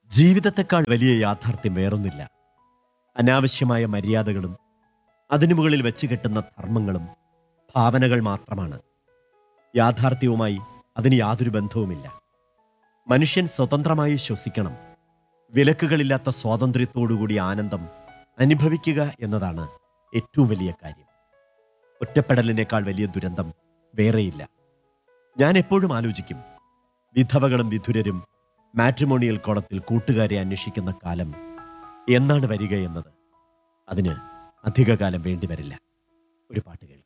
ജീവിതത്തെക്കാൾ വലിയ യാഥാർത്ഥ്യം വേറൊന്നില്ല അനാവശ്യമായ മര്യാദകളും അതിനു മുകളിൽ വെച്ച് കെട്ടുന്ന ധർമ്മങ്ങളും ഭാവനകൾ മാത്രമാണ് യാഥാർത്ഥ്യവുമായി അതിന് യാതൊരു ബന്ധവുമില്ല മനുഷ്യൻ സ്വതന്ത്രമായി ശ്വസിക്കണം വിലക്കുകളില്ലാത്ത സ്വാതന്ത്ര്യത്തോടുകൂടി ആനന്ദം അനുഭവിക്കുക എന്നതാണ് ഏറ്റവും വലിയ കാര്യം ഒറ്റപ്പെടലിനേക്കാൾ വലിയ ദുരന്തം വേറെയില്ല ഞാൻ എപ്പോഴും ആലോചിക്കും വിധവകളും വിധുരരും മാട്രിമോണിയൽ കോളത്തിൽ കൂട്ടുകാരെ അന്വേഷിക്കുന്ന കാലം എന്നാണ് വരിക എന്നത് അതിന് അധികകാലം വേണ്ടിവരില്ല ഒരു പാട്ട് കേൾക്കാം